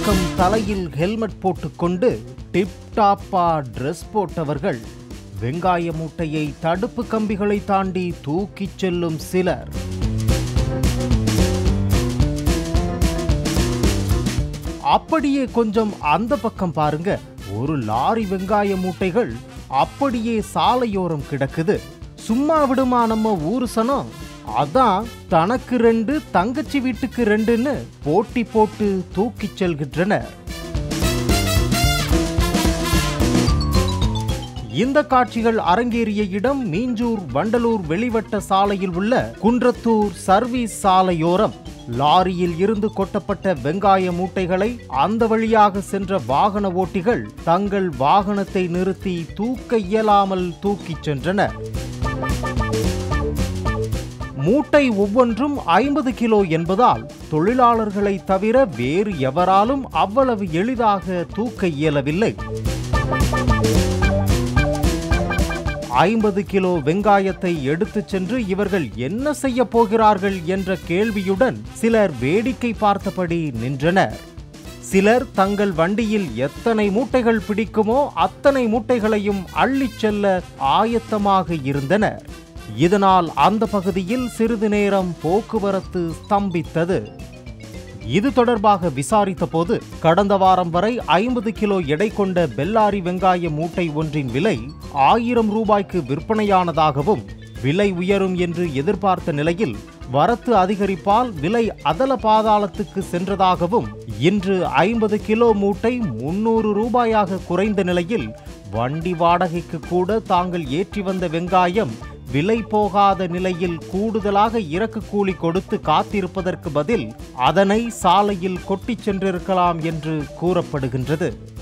பக்கம் தலையில் ஹெல்மெட் போட்டுக்கொண்டு டிப் டாப்பா ட்ரெஸ் போட்டவர்கள் வெங்காய மூட்டையை தடுப்பு கம்பிகளை தாண்டி தூக்கிச் செல்லும் சிலர் அப்படியே கொஞ்சம் அந்த பக்கம் பாருங்க ஒரு லாரி வெங்காய மூட்டைகள் அப்படியே சாலையோரம் கிடக்குது சும்மா விடுமா நம்ம ஊரு சனம் அதான் தனக்கு ரெண்டு தங்கச்சி வீட்டுக்கு ரெண்டுன்னு போட்டி போட்டு தூக்கிச் செல்கின்றனர் இந்த காட்சிகள் அரங்கேறிய இடம் மீஞ்சூர் வண்டலூர் வெளிவட்ட சாலையில் உள்ள குன்றத்தூர் சர்வீஸ் சாலையோரம் லாரியில் இருந்து கொட்டப்பட்ட வெங்காய மூட்டைகளை அந்த வழியாக சென்ற வாகன ஓட்டிகள் தங்கள் வாகனத்தை நிறுத்தி தூக்க இயலாமல் தூக்கிச் சென்றனர் மூட்டை ஒவ்வொன்றும் ஐம்பது கிலோ என்பதால் தொழிலாளர்களை தவிர வேறு எவராலும் அவ்வளவு எளிதாக தூக்க இயலவில்லை ஐம்பது கிலோ வெங்காயத்தை எடுத்துச் சென்று இவர்கள் என்ன செய்ய போகிறார்கள் என்ற கேள்வியுடன் சிலர் வேடிக்கை பார்த்தபடி நின்றனர் சிலர் தங்கள் வண்டியில் எத்தனை மூட்டைகள் பிடிக்குமோ அத்தனை மூட்டைகளையும் அள்ளிச் செல்ல ஆயத்தமாக இருந்தனர் இதனால் அந்த பகுதியில் சிறிது நேரம் போக்குவரத்து ஸ்தம்பித்தது இது தொடர்பாக விசாரித்த போது கடந்த வாரம் வரை ஐம்பது கிலோ எடை கொண்ட பெல்லாரி வெங்காய மூட்டை ஒன்றின் விலை ஆயிரம் ரூபாய்க்கு விற்பனையானதாகவும் விலை உயரும் என்று எதிர்பார்த்த நிலையில் வரத்து அதிகரிப்பால் விலை அதல பாதாளத்துக்கு சென்றதாகவும் இன்று ஐம்பது கிலோ மூட்டை முன்னூறு ரூபாயாக குறைந்த நிலையில் வண்டி வாடகைக்கு கூட தாங்கள் ஏற்றி வந்த வெங்காயம் விலை போகாத நிலையில் கூடுதலாக இறக்கு கூலி கொடுத்து காத்திருப்பதற்கு பதில் அதனை சாலையில் கொட்டிச் சென்றிருக்கலாம் என்று கூறப்படுகின்றது